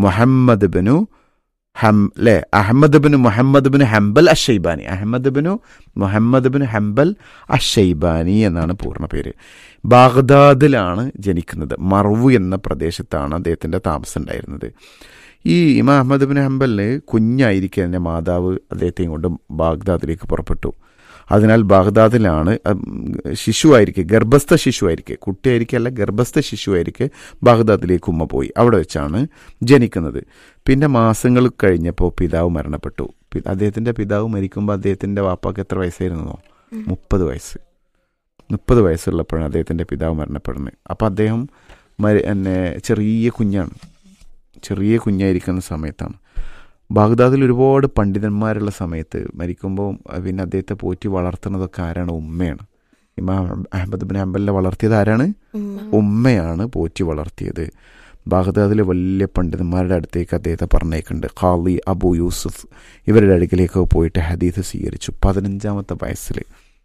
Muhammad bin ഹം അല്ലേ Ahmad bin Muhammad bin Hanbal Ashaibani Ahmad bin Muhammad bin Hanbal Ashaibani എന്നാണ് പൂർണ്ണ പേര് ബാഗ്ദാദിലാണ് ജനിക്കുന്നത് മർവു എന്ന പ്രദേശത്താണ് അദ്ദേഹത്തിൻ്റെ താമസം ഉണ്ടായിരുന്നത് ഈ ഇമാം അഹമ്മദ് ബിൻ ഹംബലിന് കുഞ്ഞായിരിക്കെ തന്നെ മാതാവ് അദ്ദേഹത്തെയും കൊണ്ട് ബാഗ്ദാദിലേക്ക് പുറപ്പെട്ടു അതിനാൽ ബാഗ്ദാദിലാണ് ഉം, ശിശുവായിരിക്കെ ഗർഭസ്ഥ ശിശുവായിരിക്കെ കുട്ടിയായിരിക്കല്ല ഗർഭസ്ഥ ശിശുവായിരിക്കെ ബാഗ്ദാദിലേക്ക് ഉമ്മ പോയി അവിടെ വെച്ചാണ് ജനിക്കുന്നത് പിന്നെ മാസങ്ങൾ കഴിഞ്ഞപ്പോൾ പിതാവ് മരണപ്പെട്ടു പി- അദ്ദേഹത്തിൻ്റെ പിതാവ് മരിക്കുമ്പോൾ അദ്ദേഹത്തിൻ്റെ വാപ്പാക്ക് എത്ര വയസ്സായിരുന്നോ മുപ്പത് വയസ്സ് മുപ്പത് വയസ്സുള്ളപ്പോഴാണ് അദ്ദേഹത്തിൻ്റെ പിതാവ് മരണപ്പെടുന്നത് അപ്പോൾ അദ്ദേഹം മരി എന്നെ ചെറിയ കുഞ്ഞാണ് ചെറിയ കുഞ്ഞായിരിക്കുന്ന സമയത്താണ് ബാഗ്ദാദിൽ ഒരുപാട് പണ്ഡിതന്മാരുള്ള സമയത്ത് മരിക്കുമ്പോൾ പിന്നെ അദ്ദേഹത്തെ പോറ്റി വളർത്തുന്നതൊക്കെ ആരാണ് ഉമ്മയാണ് ഇമാം അഹമ്മദ് ബിൻ ഹംബലിനെ വളർത്തിയത് ആരാണ് ഉമ്മയാണ് പോറ്റി വളർത്തിയത് ബാഗ്ദാദിലെ വലിയ പണ്ഡിതന്മാരുടെ അടുത്തേക്ക് അദ്ദേഹത്തെ പറഞ്ഞേക്കുണ്ട് ഖാലി അബു യൂസുഫ് ഇവരുടെ അടുക്കിലേക്ക് പോയിട്ട് ഹദീസ് സ്വീകരിച്ചു പതിനഞ്ചാമത്തെ വയസ്സിൽ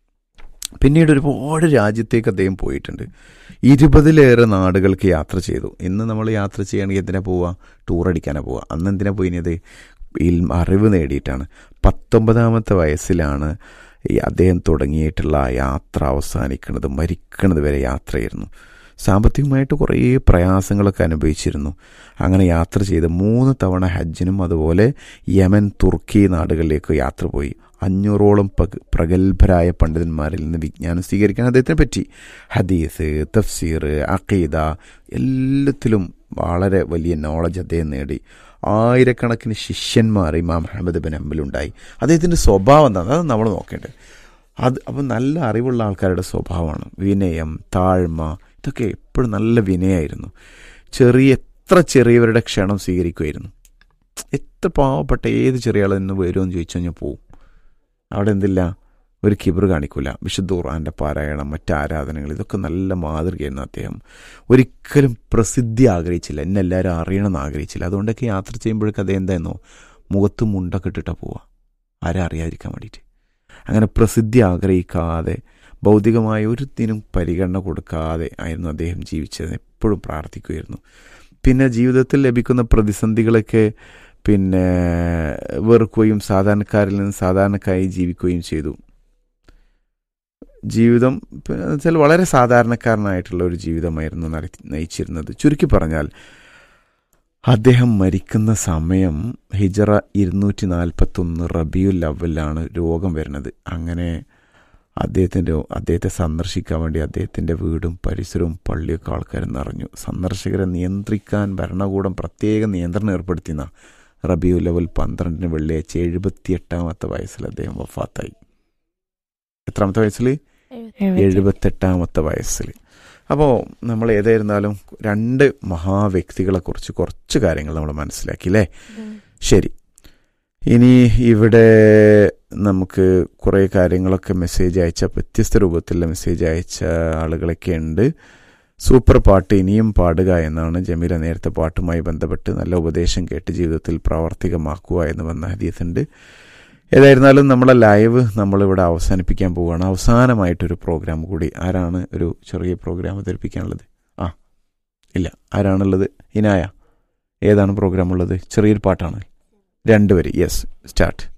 പിന്നീട് ഒരുപാട് രാജ്യത്തേക്ക് അദ്ദേഹം പോയിട്ടുണ്ട് ഇരുപതിലേറെ നാടുകൾക്ക് യാത്ര ചെയ്തു ഇന്ന് നമ്മൾ യാത്ര ചെയ്യുകയാണെങ്കിൽ എന്തിനാ പോവുക ടൂർ അടിക്കാനാണ് പോവുക അന്ന് എന്തിനാ പോയിനത് ഇൽ- അറിവ് നേടിയിട്ടാണ് പത്തൊമ്പതാമത്തെ വയസ്സിലാണ് ഈ അദ്ദേഹം തുടങ്ങിയിട്ടുള്ള ആ യാത്ര അവസാനിക്കുന്നത് മരിക്കുന്നത് വരെ യാത്രയായിരുന്നു സാമ്പത്തികമായിട്ട് കുറേ പ്രയാസങ്ങളൊക്കെ അനുഭവിച്ചിരുന്നു അങ്ങനെ യാത്ര ചെയ്ത് മൂന്ന് തവണ ഹജ്ജിനും അതുപോലെ യമൻ തുർക്കി നാടുകളിലേക്ക് യാത്ര പോയി അഞ്ഞൂറോളം പക- പ്രഗത്ഭരായ പണ്ഡിതന്മാരിൽ നിന്ന് വിജ്ഞാനം സ്വീകരിക്കാൻ അദ്ദേഹത്തിന് പറ്റി ഹദീസ് തഫ്സീർ അഖീദ എല്ലാത്തിലും വളരെ വലിയ നോളജ് അദ്ദേഹം നേടി ആയിരക്കണക്കിന് ശിഷ്യന്മാർ ഇമാം അഹമ്മദ് ബിൻ അമ്പലുണ്ടായി അദ്ദേഹത്തിൻ്റെ സ്വഭാവം എന്താണ് അത് നമ്മൾ നോക്കേണ്ടത് അത് അപ്പം നല്ല അറിവുള്ള ആൾക്കാരുടെ സ്വഭാവമാണ് വിനയം താഴ്മ ഇതൊക്കെ എപ്പോഴും നല്ല വിനയായിരുന്നു ചെറിയ എത്ര ചെറിയവരുടെ ക്ഷണം സ്വീകരിക്കുമായിരുന്നു എത്ര പാവപ്പെട്ട ഏത് ചെറിയ ആൾ നിന്ന് വരുമെന്ന് ചോദിച്ചു കഴിഞ്ഞാൽ പോവും അവിടെ എന്തില്ല ഒരു കിബർ കാണിക്കൂല വിശുദ്ധ ഖുർആന്റെ പാരായണം മറ്റ് ആരാധനകൾ ഇതൊക്കെ നല്ല മാതൃകയായിരുന്നു അദ്ദേഹം ഒരിക്കലും പ്രസിദ്ധി ആഗ്രഹിച്ചില്ല എന്നെ എല്ലാവരും അറിയണമെന്ന് ആഗ്രഹിച്ചില്ല അതുകൊണ്ടൊക്കെ യാത്ര ചെയ്യുമ്പോഴൊക്കെ അദ്ദേഹം എന്തായിരുന്നോ മുഖത്ത് മുണ്ടൊക്കെ ഇട്ടിട്ടാ പോവുക ആരും അറിയാതിരിക്കാൻ വേണ്ടിയിട്ട് അങ്ങനെ പ്രസിദ്ധി ആഗ്രഹിക്കാതെ ഭൗതികമായ ഒരു ദിനം പരിഗണന കൊടുക്കാതെ ആയിരുന്നു അദ്ദേഹം ജീവിച്ചത് എപ്പോഴും പ്രാർത്ഥിക്കുമായിരുന്നു പിന്നെ ജീവിതത്തിൽ ലഭിക്കുന്ന പ്രതിസന്ധികളൊക്കെ പിന്നെ വെറുക്കുകയും സാധാരണക്കാരിൽ നിന്ന് സാധാരണക്കായി ജീവിക്കുകയും ചെയ്തു ജീവിതം പിന്നെ എന്ന് വെച്ചാൽ വളരെ സാധാരണക്കാരനായിട്ടുള്ള ഒരു ജീവിതമായിരുന്നു നടത്തി നയിച്ചിരുന്നത് ചുരുക്കി പറഞ്ഞാൽ അദ്ദേഹം മരിക്കുന്ന സമയം ഹിജറ ഇരുന്നൂറ്റി നാൽപ്പത്തൊന്ന് റബിയുൽ അവലാണ് രോഗം വരുന്നത് അങ്ങനെ അദ്ദേഹത്തിൻ്റെ അദ്ദേഹത്തെ സന്ദർശിക്കാൻ വേണ്ടി അദ്ദേഹത്തിൻ്റെ വീടും പരിസരവും പള്ളിയൊക്കെ ആൾക്കാർ നിറഞ്ഞു സന്ദർശകരെ നിയന്ത്രിക്കാൻ ഭരണകൂടം പ്രത്യേക നിയന്ത്രണം ഏർപ്പെടുത്തിയെന്ന റബിയു ലെവൽ പന്ത്രണ്ടിന് വെള്ളിയാഴ്ച എഴുപത്തിയെട്ടാമത്തെ വയസ്സിൽ അദ്ദേഹം വഫാത്തായി എത്രാമത്തെ വയസ്സിൽ എഴുപത്തെട്ടാമത്തെ വയസ്സിൽ അപ്പോൾ നമ്മൾ ഏതായിരുന്നാലും രണ്ട് മഹാവ്യക്തികളെക്കുറിച്ച് കുറച്ച് കാര്യങ്ങൾ നമ്മൾ മനസ്സിലാക്കി അല്ലേ ശരി ഇനി ഇവിടെ നമുക്ക് കുറേ കാര്യങ്ങളൊക്കെ മെസ്സേജ് അയച്ച വ്യത്യസ്ത രൂപത്തിലുള്ള മെസ്സേജ് അയച്ച ആളുകളൊക്കെ ഉണ്ട് സൂപ്പർ പാട്ട് ഇനിയും പാടുക എന്നാണ് ജമീല നേരത്തെ പാട്ടുമായി ബന്ധപ്പെട്ട് നല്ല ഉപദേശം കേട്ട് ജീവിതത്തിൽ പ്രാവർത്തികമാക്കുക എന്ന് വന്ന ഹദീസുണ്ട് ഏതായിരുന്നാലും നമ്മളെ ലൈവ് നമ്മളിവിടെ അവസാനിപ്പിക്കാൻ പോവുകയാണ് അവസാനമായിട്ടൊരു പ്രോഗ്രാം കൂടി ആരാണ് ഒരു ചെറിയ പ്രോഗ്രാം അവതരിപ്പിക്കാനുള്ളത് ആ ഇല്ല ആരാണുള്ളത് ഇനായ ഏതാണ് പ്രോഗ്രാം ഉള്ളത് ചെറിയൊരു പാട്ടാണ് രണ്ടുപേര് യെസ് സ്റ്റാർട്ട്